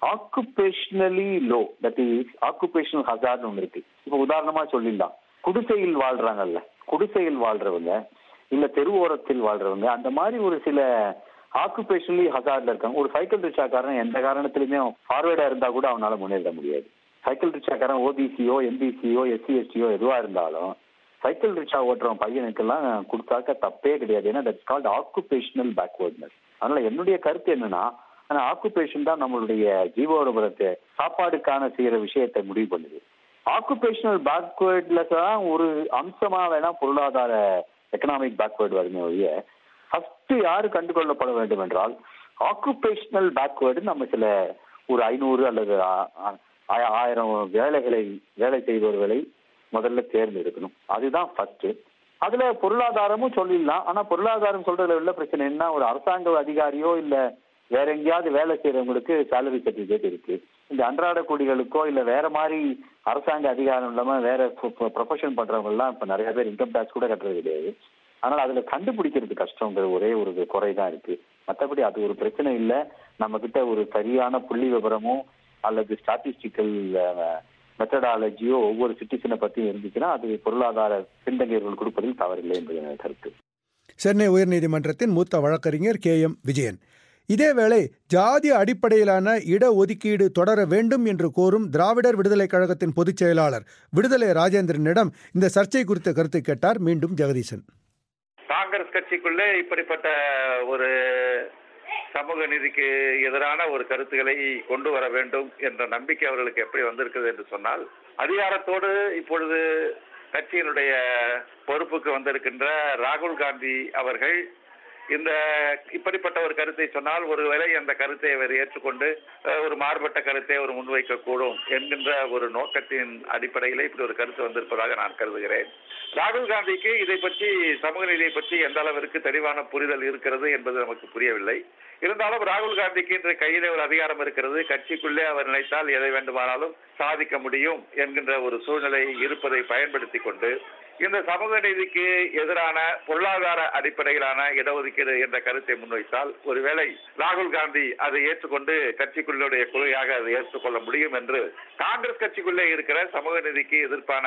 occupationally low that is occupational ஹசார்ட்னு ஒன்று இருக்கு இப்போ உதாரணமா சொல்லிடலாம் குடிசையில் வாழ்றாங்கல்ல குடிசையில் வாழ்றவங்க இல்ல தெருவோரத்தில் வாழ்றவங்க அந்த மாதிரி ஒரு சில ஆக்குபேஷனலி ஹசார்ட்ல இருக்காங்க ஒரு சைக்கிள் ரிக்ஷாக்காரன் எந்த காரணத்திலுமே ஃபார்வேர்டா இருந்தா கூட அவனால முன்னேற முடியாது சைக்கிள் ரிக்ஷாக்காரன் ஓபிசியோ எம்பிசியோ எஸ்சி எஸ்டியோ எதுவா இருந்தாலும் சைக்கிள் ரிக்ஷா ஓட்டுறவன் பையனுக்கெல்லாம் கொடுத்தாக்க தப்பே கிடையாது ஏன்னா தட்ஸ் கால்ட் ஆக்குபேஷனல் பேக்வர்ட்னஸ் அதனால என்னுடைய கருத்து என்னன்னா ஆனா ஆக்குபேஷன் தான் நம்மளுடைய ஜீவோரபரத்தை சாப்பாடுக்கான செய்யற விஷயத்தை முடிவு பண்ணுது ஆக்குபேஷனல் பேக்வேர்ட்ல தான் ஒரு அம்சமா வேணா பொருளாதார எக்கனாமிக் பேக்வேர்டு வருமே ஒழிய ஃபர்ஸ்ட் யாரு கண்டுகொள்ளப்பட வேண்டும் என்றால் ஆக்குபேஷனல் பேக்வேர்டு நம்ம சில ஒரு ஐநூறு அல்லது ஆ- ஆ- ஆயிரம் வேலைகளை வேலை செய்பவர்களை முதல்ல தேர்ந்தெடுக்கணும் அதுதான் ஃபர்ஸ்ட் அதுல பொருளாதாரமும் சொல்லிடலாம் ஆனா பொருளாதாரம் சொல்றதுல உள்ள பிரச்சனை என்ன ஒரு அரசாங்க அதிகாரியோ இல்ல வேற எங்கேயாவது வேலை செய்யறவங்களுக்கு சேலரி சர்டிபிகேட் இருக்கு இந்த அன்றாட கூலிகளுக்கோ இல்ல வேற மாதிரி அரசாங்க அதிகாரம் இல்லாம வேற ப்ரொஃபஷன் பண்றவங்க எல்லாம் இப்ப நிறைய பேர் இன்கம் டேக்ஸ் கூட கட்டுறது கிடையாது ஆனால் அதுல கண்டுபிடிக்கிறது கஷ்டங்கிற ஒரே ஒரு குறை தான் இருக்கு மற்றபடி அது ஒரு பிரச்சனை இல்ல நம்ம கிட்ட ஒரு சரியான புள்ளி விவரமோ அல்லது ஸ்டாட்டிஸ்டிக்கல் மெத்தடாலஜியோ ஒவ்வொரு சிட்டிசனை பத்தியும் இருந்துச்சுன்னா அது பொருளாதார பின்தங்கியவர்கள் கொடுப்பதில் தவறில்லை என்பது எனது கருத்து சென்னை உயர்நீதிமன்றத்தின் மூத்த வழக்கறிஞர் கே எம் விஜயன் இதேவேளை ஜாதி அடிப்படையிலான இடஒதுக்கீடு தொடர வேண்டும் என்று கோரும் திராவிடர் விடுதலைக் கழகத்தின் பொதுச் செயலாளர் விடுதலை ராஜேந்திரனிடம் இந்த சர்ச்சை குறித்த கருத்து கேட்டார் மீண்டும் ஜெகதீசன் காங்கிரஸ் கட்சிக்குள்ளே இப்படிப்பட்ட ஒரு சமூக நீதிக்கு எதிரான ஒரு கருத்துக்களை கொண்டு வர வேண்டும் என்ற நம்பிக்கை அவர்களுக்கு எப்படி வந்திருக்குது என்று சொன்னால் அதிகாரத்தோடு இப்பொழுது கட்சியினுடைய பொறுப்புக்கு வந்திருக்கின்ற ராகுல் காந்தி அவர்கள் இந்த இப்படிப்பட்ட ஒரு கருத்தை சொன்னால் ஒருவேளை அந்த கருத்தை அவர் ஏற்றுக்கொண்டு அஹ், ஒரு மாறுபட்ட கருத்தை அவர் முன்வைக்க கூடும் என்கின்ற ஒரு நோக்கத்தின் அடிப்படையில் இப்படி ஒரு கருத்து வந்திருப்பதாக நான் கருதுகிறேன் ராகுல் காந்திக்கு இதை பற்றி சமூக நீதியை பற்றி எந்த அளவிற்கு தெளிவான புரிதல் இருக்கிறது என்பது நமக்கு புரியவில்லை இருந்தாலும் ராகுல் காந்திக்கு இன்று கையிலே ஒரு அதிகாரம் இருக்கிறது கட்சிக்குள்ளே அவர் நினைத்தால் எதை வேண்டுமானாலும் சாதிக்க முடியும் என்கின்ற ஒரு சூழ்நிலை இருப்பதை பயன்படுத்தி கொண்டு இந்த சமூக நீதிக்கு எதிரான பொருளாதார அடிப்படையிலான இடஒதுக்கீடு என்ற கருத்தை முன்வைத்தால் ஒருவேளை ராகுல் காந்தி அதை ஏற்றுக்கொண்டு கட்சிக்குள்ளுடைய கொள்கையாக அதை ஏற்றுக்கொள்ள முடியும் என்று காங்கிரஸ் கட்சிக்குள்ளே இருக்கிற சமூக நீதிக்கு எதிர்ப்பான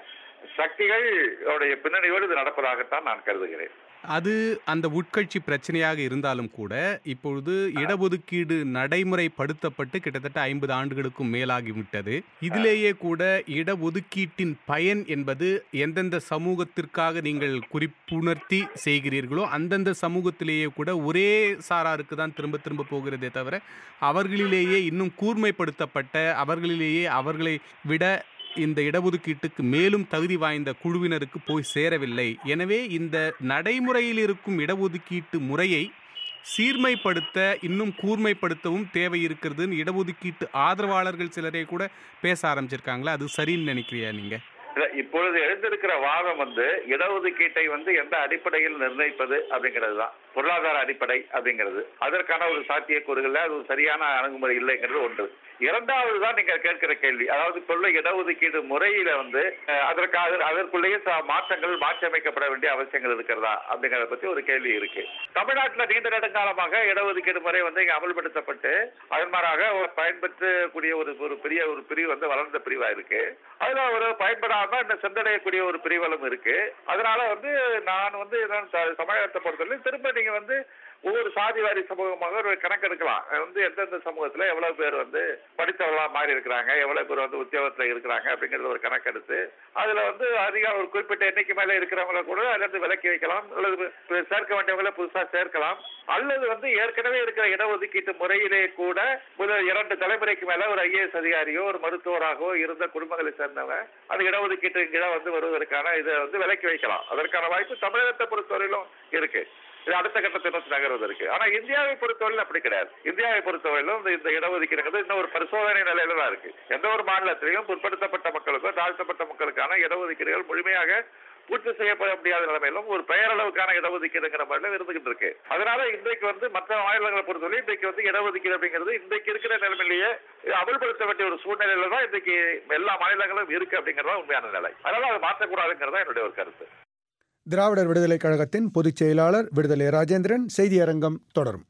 சக்திகள் உடைய பின்னணியோடு இது நடப்பதாகத்தான் நான் கருதுகிறேன் அது அந்த உட்கட்சி பிரச்சனையாக இருந்தாலும் கூட இப்பொழுது இடஒதுக்கீடு நடைமுறைப்படுத்தப்பட்டு கிட்டத்தட்ட ஐம்பது ஆண்டுகளுக்கும் மேலாகிவிட்டது இதிலேயே கூட இடஒதுக்கீட்டின் பயன் என்பது எந்தெந்த சமூகத்திற்காக நீங்கள் குறிப்புணர்த்தி செய்கிறீர்களோ அந்தந்த சமூகத்திலேயே கூட ஒரே சாராருக்கு தான் திரும்ப திரும்ப போகிறதே தவிர அவர்களிலேயே இன்னும் கூர்மைப்படுத்தப்பட்ட அவர்களிலேயே அவர்களை விட இந்த இடஒதுக்கீட்டுக்கு மேலும் தகுதி வாய்ந்த குழுவினருக்கு போய் சேரவில்லை எனவே இந்த நடைமுறையில் இருக்கும் இடஒதுக்கீட்டு முறையை சீர்மைப்படுத்த இன்னும் கூர்மைப்படுத்தவும் தேவை இருக்கிறதுன்னு இடஒதுக்கீட்டு ஆதரவாளர்கள் சிலரே கூட பேச ஆரம்பிச்சிருக்காங்களா அது சரின்னு நினைக்கிறியா நீங்க இல்ல, இப்பொழுது எழுந்திருக்கிற வாதம் வந்து இடஒதுக்கீட்டை வந்து எந்த அடிப்படையில் நிர்ணயிப்பது அப்படிங்கிறது தான் பொருளாதார அடிப்படை அப்படிங்கிறது அதற்கான ஒரு சாத்தியக்கூறுகள் அது ஒரு சரியான அணுகுமுறை இல்லைங்கிறது ஒன்று இரண்டாவது தான் நீங்க கேட்கிற கேள்வி அதாவது சொல்ல இடஒதுக்கீடு முறையில வந்து அஹ், அதற்காக அதற்குள்ளேயே ச- மாற்றங்கள் மாற்றியமைக்கப்பட வேண்டிய அவசியங்கள் இருக்கிறதா அப்படிங்கறத பத்தி ஒரு கேள்வி இருக்கு தமிழ்நாட்டில் நீண்ட நெடுங்காலமாக இடஒதுக்கீடு முறை வந்து இங்க அமல்படுத்தப்பட்டு அதன் மாறாக ஒரு பயன்பெற்றக்கூடிய ஒரு ஒரு பெரிய ஒரு பிரிவு வந்து வளர்ந்த பிரிவா இருக்கு அதுல ஒரு பயன்படாம இன்னும் சென்றடையக்கூடிய ஒரு பிரிவலும் இருக்கு அதனால வந்து நான் வந்து நான் த- தமிழகத்தை பொறுத்தவரை திரும்ப நீங்க வந்து ஒவ்வொரு சாதி வாரி சமூகமாக ஒரு கணக்கு எடுக்கலாம் அது வந்து எந்தெந்த சமூகத்துல எவ்வளவு பேர் வந்து படித்தவர்களா மாறி இருக்கிறாங்க எவ்வளவு பேர் வந்து உத்தியோகத்துல இருக்கிறாங்க அப்படிங்கறது ஒரு கணக்கு எடுத்து அதுல வந்து அதிக ஒரு குறிப்பிட்ட எண்ணிக்கை மேல இருக்கிறவங்கள கூட அதுல இருந்து விலக்கி வைக்கலாம் அல்லது பு- சேர்க்க வேண்டியவங்கள புதுசா சேர்க்கலாம் அல்லது வந்து ஏற்கனவே இருக்கிற இடஒதுக்கீட்டு முறையிலே கூட ஒரு இரண்டு தலைமுறைக்கு மேல ஒரு ஐஏஎஸ் அதிகாரியோ ஒரு மருத்துவராகவோ இருந்த குடும்பங்களை சேர்ந்தவங்க அது இடஒதுக்கீட்டு கீழே வந்து வருவதற்கான இதை வந்து விலக்கி வைக்கலாம் அதற்கான வாய்ப்பு தமிழகத்தை பொறுத்தவரையிலும் இருக்கு இது அடுத்த கட்டத்தை நோக்கி நகர்வது இருக்கு ஆனா இந்தியாவை பொறுத்தவரையிலும் அப்படி கிடையாது இந்தியாவை பொறுத்தவரையிலும் இந்த- இந்த இடஒதுக்கீடுங்கிறது இன்னும் ஒரு பரிசோதனை நிலையில தான் இருக்கு எந்த ஒரு மாநிலத்திலையும் பிற்படுத்தப்பட்ட மக்களுக்கோ தாழ்த்தப்பட்ட மக்களுக்கான இடஒதுக்கீடுகள் முழுமையாக பூர்த்தி செய்யப்பட முடியாத நிலைமையிலும் ஒரு பெயரளவுக்கான இடஒதுக்கீடுங்கிற மாதிரில இருந்துகிட்டு இருக்கு அதனால இன்றைக்கு வந்து மற்ற மாநிலங்களை பொறுத்தவரை இன்றைக்கு வந்து இடஒதுக்கீடு அப்படிங்கிறது இன்றைக்கு இருக்கிற நிலைமையிலேயே இது அமல்படுத்த வேண்டிய ஒரு சூழ்நிலையில தான் இன்றைக்கு எல்லா மாநிலங்களும் இருக்கு அப்படிங்கறதா உண்மையான நிலை அதனால அதை மாற்றக்கூடாதுங்கிறதா என்னுடைய ஒரு கருத்து திராவிடர் விடுதலைக் கழகத்தின் பொதுச் செயலாளர் விடுதலை ராஜேந்திரன் செய்தியரங்கம் தொடரும்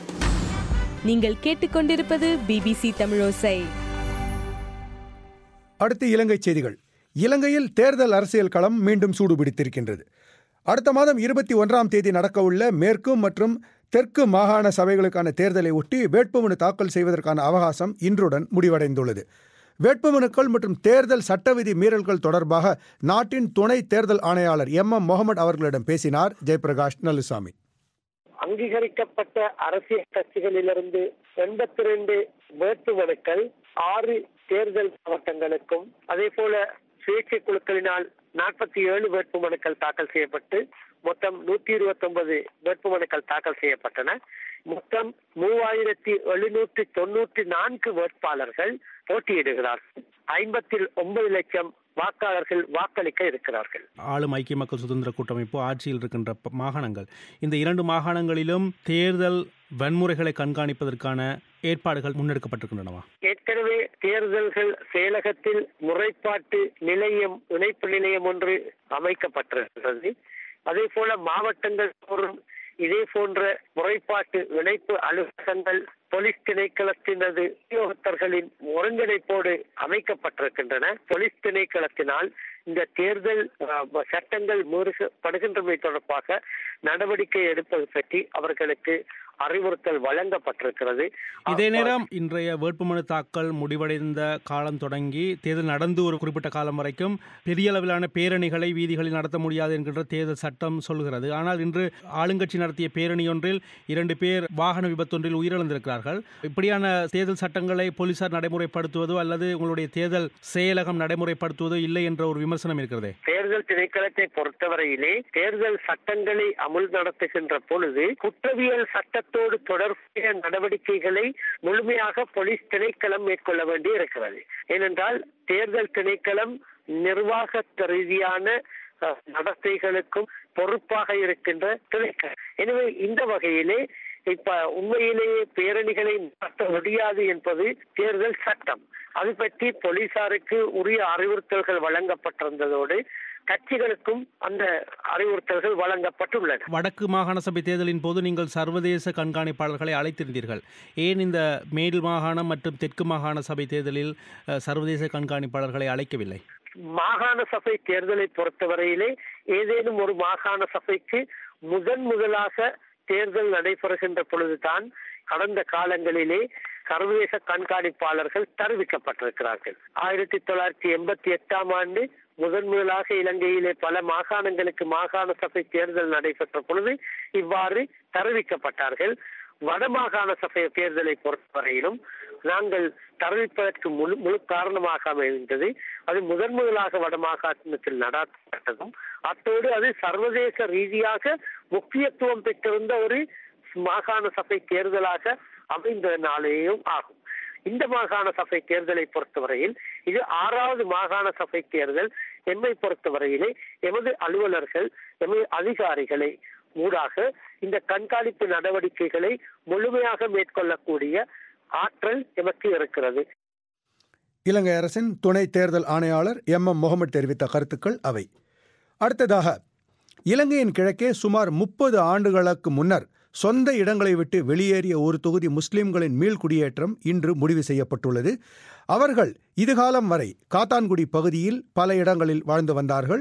நீங்கள் கேட்டுக்கொண்டிருப்பது பிபிசி தமிழோசை அடுத்து இலங்கை செய்திகள் இலங்கையில் தேர்தல் அரசியல் களம் மீண்டும் சூடுபிடித்திருக்கின்றது அடுத்த மாதம் இருபத்தி ஒன்றாம் தேதி நடக்கவுள்ள மேற்கு மற்றும் தெற்கு மாகாண சபைகளுக்கான தேர்தலை ஒட்டி வேட்புமனு தாக்கல் செய்வதற்கான அவகாசம் இன்றுடன் முடிவடைந்துள்ளது வேட்புமனுக்கள் மற்றும் தேர்தல் சட்டவிதி மீறல்கள் தொடர்பாக நாட்டின் துணை தேர்தல் ஆணையாளர் எம் எம் முகமது அவர்களிடம் பேசினார் ஜெயபிரகாஷ் நல்லுசாமி அங்கீகரிக்கப்பட்ட அரசியல் கட்சிகளிலிருந்து எண்பத்தி ரெண்டு வேட்புமனுக்கள் ஆறு தேர்தல் மாவட்டங்களுக்கும் அதே போல சுயேட்சை குழுக்களினால் நாற்பத்தி ஏழு வேட்புமனுக்கள் தாக்கல் செய்யப்பட்டு மொத்தம் நூற்றி இருபத்தி ஒன்பது வேட்புமனுக்கள் தாக்கல் செய்யப்பட்டன மொத்தம் மூவாயிரத்தி எழுநூற்றி தொண்ணூற்றி நான்கு வேட்பாளர்கள் போட்டியிடுகிறார்கள் ஐம்பத்தில் ஒன்பது லட்சம் வாக்காளர்கள் வாக்களிக்க இருக்கிறார்கள் ஆளும் ஐக்கிய மக்கள் சுதந்திர கூட்டமைப்பு ஆட்சியில் இருக்கின்ற ப- மாகாணங்கள் இந்த இரண்டு மாகாணங்களிலும் தேர்தல் வன்முறைகளை கண்காணிப்பதற்கான ஏற்பாடுகள் முன்னெடுக்கப்பட்டிருக்கின்றனவா ஏற்கனவே தேர்தல்கள் செயலகத்தில் முறைப்பாட்டு நிலையம் இணைப்பு நிலையம் ஒன்று அமைக்கப்பட்டிருக்கிறது அதே போல மாவட்டங்கள் தோறும் இதே போன்ற முறைப்பாட்டு இணைப்பு அலுவலகங்கள் போலீஸ் திணைக்களத்தினது உத்தியோகத்தர்களின் ஒருங்கிணைப்போடு அமைக்கப்பட்டிருக்கின்றன போலீஸ் திணைக்களத்தினால் இந்த தேர்தல் அஹ், சட்டங்கள் மீறப்படுகின்றமை தொடர்பாக நடவடிக்கை எடுப்பது பற்றி அவர்களுக்கு அறிவுறுத்தல் வழங்கப்பட்டிருக்கிறது இதே நேரம் இன்றைய வேட்புமனு தாக்கல் முடிவடைந்த காலம் தொடங்கி தேர்தல் நடந்து ஒரு குறிப்பிட்ட காலம் வரைக்கும் பெரிய அளவிலான பேரணிகளை வீதிகளில் நடத்த முடியாது என்கின்ற தேர்தல் சட்டம் சொல்கிறது ஆனால் இன்று ஆளுங்கட்சி நடத்திய பேரணி ஒன்றில் இரண்டு பேர் வாகன விபத்தொன்றில் உயிரிழந்திருக்கிறார்கள் இப்படியான தேர்தல் சட்டங்களை போலீசார் நடைமுறைப்படுத்துவதோ அல்லது உங்களுடைய தேர்தல் செயலகம் நடைமுறைப்படுத்துவதோ இல்லை என்ற ஒரு விமர்சனம் இருக்கிறதே தேர்தல் திணைக்களத்தை பொறுத்தவரையிலே தேர்தல் சட்டங்களை அமுல் நடத்துகின்ற பொழுது குற்றவியல் சட்டத்தோடு தொடர்புடைய நடவடிக்கைகளை முழுமையாக போலீஸ் திணைக்களம் மேற்கொள்ள வேண்டி இருக்கிறது ஏனென்றால் தேர்தல் திணைக்களம் நிர்வாக ரீதியான அஹ், நடத்தைகளுக்கும் பொறுப்பாக இருக்கின்ற திணைக்களம் எனவே இந்த வகையிலே இப்ப உண்மையிலேயே பேரணிகளை நடத்த முடியாது என்பது தேர்தல் சட்டம் அது பற்றி போலீசாருக்கு உரிய அறிவுறுத்தல்கள் வழங்கப்பட்டிருந்ததோடு கட்சிகளுக்கும் அந்த அறிவுறுத்தல்கள் வழங்கப்பட்டுள்ளன வடக்கு மாகாண சபை தேர்தலின் போது நீங்கள் சர்வதேச கண்காணிப்பாளர்களை அழைத்திருந்தீர்கள் ஏன் இந்த மேல் மாகாணம் மற்றும் தெற்கு மாகாண சபை தேர்தலில் அஹ், சர்வதேச கண்காணிப்பாளர்களை அழைக்கவில்லை மாகாண சபை தேர்தலை பொறுத்தவரையிலே ஏதேனும் ஒரு மாகாண சபைக்கு முதன் முதலாக தேர்தல் நடைபெறுகின்ற பொழுதுதான் கடந்த காலங்களிலே சர்வதேச கண்காணிப்பாளர்கள் தெரிவிக்கப்பட்டிருக்கிறார்கள் ஆயிரத்தி தொள்ளாயிரத்தி எண்பத்தி எட்டாம் ஆண்டு முதன் முதலாக இலங்கையிலே பல மாகாணங்களுக்கு மாகாண சபை தேர்தல் நடைபெற்ற பொழுது இவ்வாறு தெரிவிக்கப்பட்டார்கள் வடமாகாண சபை தேர்தலை பொறுத்தவரையிலும் நாங்கள் தெரிவிப்பதற்கு முழு முழு காரணமாக அமைந்தது அது முதன் முதலாக வடமாகாணத்தில் நடாத்தப்பட்டதும் அத்தோடு அது சர்வதேச ரீதியாக முக்கியத்துவம் பெற்றிருந்த ஒரு மாகாண சபை தேர்தலாக அமைந்ததனாலேயும் ஆகும் இந்த மாகாண சபை தேர்தலை பொறுத்தவரையில் இது ஆறாவது மாகாண சபை தேர்தல் எம்மை பொறுத்தவரையிலே எமது அலுவலர்கள் எமது அதிகாரிகளை ஊடாக இந்த கண்காணிப்பு நடவடிக்கைகளை முழுமையாக மேற்கொள்ளக்கூடிய ஆற்றல் எமக்கு இருக்கிறது இலங்கை அரசின் துணை தேர்தல் ஆணையாளர் எம் எம் முகமது தெரிவித்த கருத்துக்கள் அவை அடுத்ததாக இலங்கையின் கிழக்கே சுமார் முப்பது ஆண்டுகளுக்கு முன்னர் சொந்த இடங்களை விட்டு வெளியேறிய ஒரு தொகுதி முஸ்லிம்களின் மீள்குடியேற்றம் இன்று முடிவு செய்யப்பட்டுள்ளது அவர்கள் இதுகாலம் வரை காத்தான்குடி பகுதியில் பல இடங்களில் வாழ்ந்து வந்தார்கள்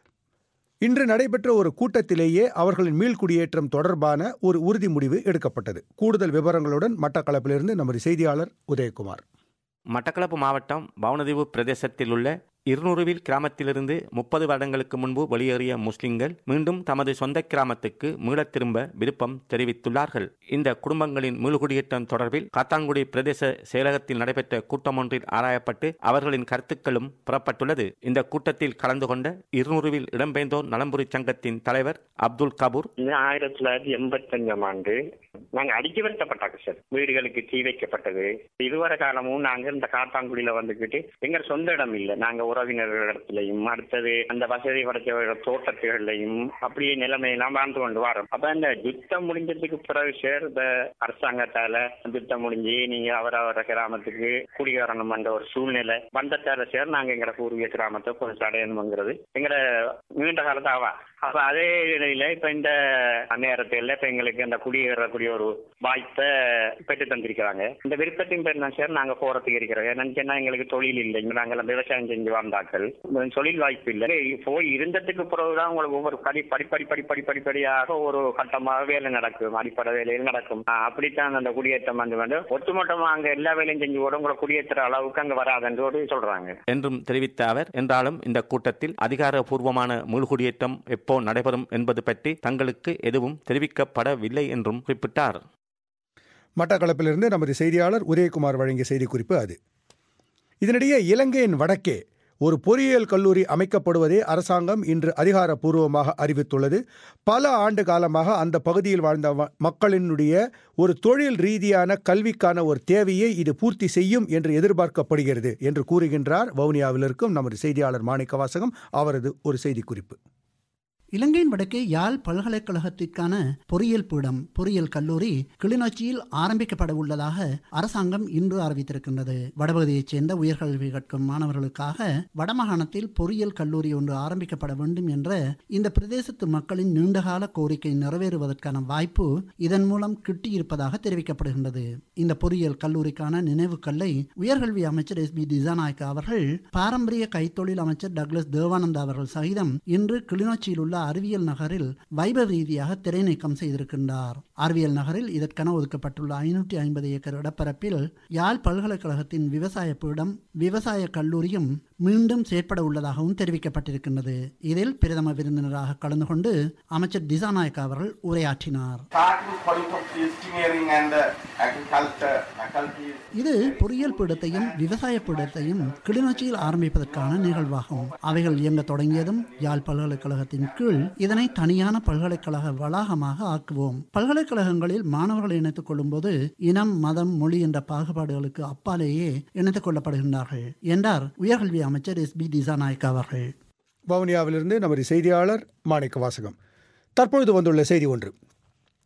இன்று நடைபெற்ற ஒரு கூட்டத்திலேயே அவர்களின் மீள்குடியேற்றம் தொடர்பான ஒரு உறுதி முடிவு எடுக்கப்பட்டது கூடுதல் விவரங்களுடன் மட்டக்களப்பிலிருந்து நமது செய்தியாளர் உதயகுமார் மட்டக்களப்பு மாவட்டம் பவுனதீவு பிரதேசத்தில் உள்ள இருநூறுவில் கிராமத்திலிருந்து முப்பது வருடங்களுக்கு முன்பு வெளியேறிய முஸ்லிம்கள் மீண்டும் தமது சொந்த கிராமத்துக்கு மீளத் திரும்ப விருப்பம் தெரிவித்துள்ளார்கள் இந்த குடும்பங்களின் மீள்குடியேற்றம் தொடர்பில் காத்தான்குடி பிரதேச செயலகத்தில் நடைபெற்ற கூட்டம் ஒன்றில் ஆராயப்பட்டு அவர்களின் கருத்துக்களும் புறப்பட்டுள்ளது இந்த கூட்டத்தில் கலந்து கொண்ட இருநூறுவில் இடம்பெயர்ந்தோர் நலம்புரி சங்கத்தின் தலைவர் அப்துல் கபூர் ஆயிரத்தி தொள்ளாயிரத்தி எண்பத்தி அஞ்சாம் ஆண்டு நாங்க அடிக்க வருத்தப்பட்டாங்க சார் வீடுகளுக்கு தீ வைக்கப்பட்டது இதுவரை காலமும் நாங்க இந்த காத்தாங்குடியில வந்துகிட்டு எங்க சொந்த இடம் இல்லை நாங்க உறவினர்கள் இடத்துலையும் அடுத்தது அந்த வசதி படைச்ச தோட்டத்துகள்லையும் அப்படியே நிலைமையெல்லாம் வாழ்ந்து கொண்டு வரோம் அப்ப இந்த யுத்தம் முடிஞ்சதுக்கு பிறகு சார் இந்த அரசாங்கத்தால யுத்தம் முடிஞ்சு நீங்க அவரவர கிராமத்துக்கு குடியேறணும் என்ற ஒரு சூழ்நிலை வந்தத்தால சார் நாங்க எங்கட பூர்வீக கிராமத்தை கொஞ்சம் அடையணுங்கிறது எங்கட நீண்ட காலத்தாவா அப்ப அதே நிலையில இப்ப இந்த நேரத்தில் இப்ப எங்களுக்கு அந்த குடியேறக்கூடிய ஒரு வாய்ப்பை பெற்று தந்திருக்கிறாங்க இந்த விருப்பத்தின் பேர் தான் சார் நாங்க போறதுக்கு இருக்கிறோம் என்னன்னு சொன்னா எங்களுக்கு தொழில் இல்லை இங்க நாங்கள் விவசாயம் செஞ்சு வாழ்ந்தாக்கள் தொழில் வாய்ப்பு இல்லை போய் இருந்ததுக்கு பிறகுதான் உங்களுக்கு ஒவ்வொரு படி படிப்படி படி படி படிப்படியாக ஒரு கட்டமாக வேலை நடக்கும் அடிப்படை வேலையில் நடக்கும் ஆஹ் அப்படித்தான் அந்த குடியேற்றம் வந்து வந்து ஒட்டுமொத்தமா அங்க எல்லா வேலையும் செஞ்சு கூட உங்களை குடியேற்ற அளவுக்கு அங்க வராதுன்னு சொல்றாங்க என்றும் தெரிவித்த அவர் என்றாலும் இந்த கூட்டத்தில் அதிகாரப்பூர்வமான மீள்குடியேற்றம் எப்போ நடைபெறும் என்பது பற்றி தங்களுக்கு எதுவும் தெரிவிக்கப்படவில்லை என்றும் குறிப்பிட்டார் மட்டக்களப்பிலிருந்து நமது செய்தியாளர் உதயகுமார் வழங்கிய செய்திக்குறிப்பு அது இதனிடையே இலங்கையின் வடக்கே ஒரு பொறியியல் கல்லூரி அமைக்கப்படுவதை அரசாங்கம் இன்று அதிகாரப்பூர்வமாக அறிவித்துள்ளது பல ஆண்டு காலமாக அந்த பகுதியில் வாழ்ந்த வ- மக்களினுடைய ஒரு தொழில் ரீதியான கல்விக்கான ஒரு தேவையை இது பூர்த்தி செய்யும் என்று எதிர்பார்க்கப்படுகிறது என்று கூறுகின்றார் வவுனியாவில் இருக்கும் நமது செய்தியாளர் மாணிக்கவாசகம் அவரது ஒரு செய்திக்குறிப்பு இலங்கையின் வடக்கே யாழ் பல்கலைக்கழகத்திற்கான பொறியியல் பீடம் பொறியியல் கல்லூரி கிளிநொச்சியில் ஆரம்பிக்கப்பட உள்ளதாக அரசாங்கம் இன்று அறிவித்திருக்கின்றது வடபகுதியைச் சேர்ந்த உயர்கல்வி கற்கும் மாணவர்களுக்காக வடமாகாணத்தில் பொறியியல் கல்லூரி ஒன்று ஆரம்பிக்கப்பட வேண்டும் என்ற இந்த பிரதேசத்து மக்களின் நீண்டகால கோரிக்கை நிறைவேறுவதற்கான வாய்ப்பு இதன் மூலம் கிட்டியிருப்பதாக தெரிவிக்கப்படுகின்றது இந்த பொறியியல் கல்லூரிக்கான நினைவு கல்லை உயர்கல்வி அமைச்சர் எஸ் பி திசாநாயக்க அவர்கள் பாரம்பரிய கைத்தொழில் அமைச்சர் டக்ளஸ் தேவானந்தா அவர்கள் சகிதம் இன்று கிளிநொச்சியில் உள்ள அறிவியல் நகரில் வைபவ ரீதியாக திரைநீக்கம் செய்திருக்கின்றார் அறிவியல் நகரில் இதற்கென ஒதுக்கப்பட்டுள்ள ஐநூற்றி ஐம்பது ஏக்கர் இடப்பரப்பில் யாழ் பல்கலைக்கழகத்தின் விவசாய பீடம் விவசாய கல்லூரியும் மீண்டும் செயற்பட உள்ளதாகவும் தெரிவிக்கப்பட்டிருக்கின்றது இதில் பிரதம விருந்தினராக கலந்து கொண்டு அமைச்சர் திசாநாயக் அவர்கள் உரையாற்றினார் starting polytechnic engineering and uh, agriculture faculties. இது பொறியியல் பீடத்தையும் விவசாய பீடத்தையும் கிளிநொச்சியில் ஆரம்பிப்பதற்கான நிகழ்வாகும் அவைகள் இயங்க தொடங்கியதும் யாழ் பல்கலைக்கழகத்தின் கீழ் இதனை தனியான பல்கலைக்கழக வளாகமாக ஆக்குவோம் பல்கலைக்கழகங்களில் மாணவர்களை இணைத்துக் கொள்ளும்போது இனம் மதம் மொழி என்ற பாகுபாடுகளுக்கு அப்பாலேயே இணைத்துக் கொள்ளப்படுகின்றார்கள் என்றார் உயர்கல்வி அமைச்சர் எஸ் பி திசாநாயக் அவர்கள் வவுனியாவிலிருந்து நமது செய்தியாளர் மாணிக்க வாசகம் தற்பொழுது வந்துள்ள செய்தி ஒன்று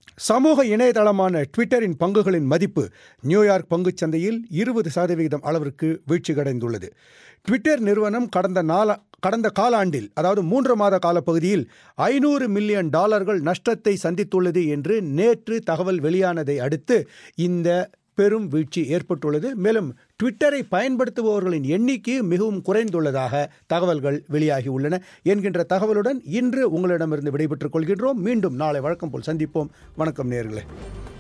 சமூக இணையதளமான ட்விட்டரின் பங்குகளின் மதிப்பு நியூயார்க் பங்குச் சந்தையில் இருபது சதவிகிதம் அளவிற்கு வீழ்ச்சியடைந்துள்ளது ட்விட்டர் நிறுவனம் கடந்த நால கடந்த காலாண்டில் அதாவது மூன்று மாத காலப்பகுதியில் ஐநூறு மில்லியன் டாலர்கள் நஷ்டத்தை சந்தித்துள்ளது என்று நேற்று தகவல் வெளியானதை அடுத்து இந்த பெரும் வீழ்ச்சி ஏற்பட்டுள்ளது மேலும் ட்விட்டரை பயன்படுத்துபவர்களின் எண்ணிக்கை மிகவும் குறைந்துள்ளதாக தகவல்கள் வெளியாகி உள்ளன என்கின்ற தகவலுடன் இன்று உங்களிடமிருந்து விடைபெற்றுக் கொள்கின்றோம் மீண்டும் நாளை வழக்கம் போல் சந்திப்போம் வணக்கம் நேர்களே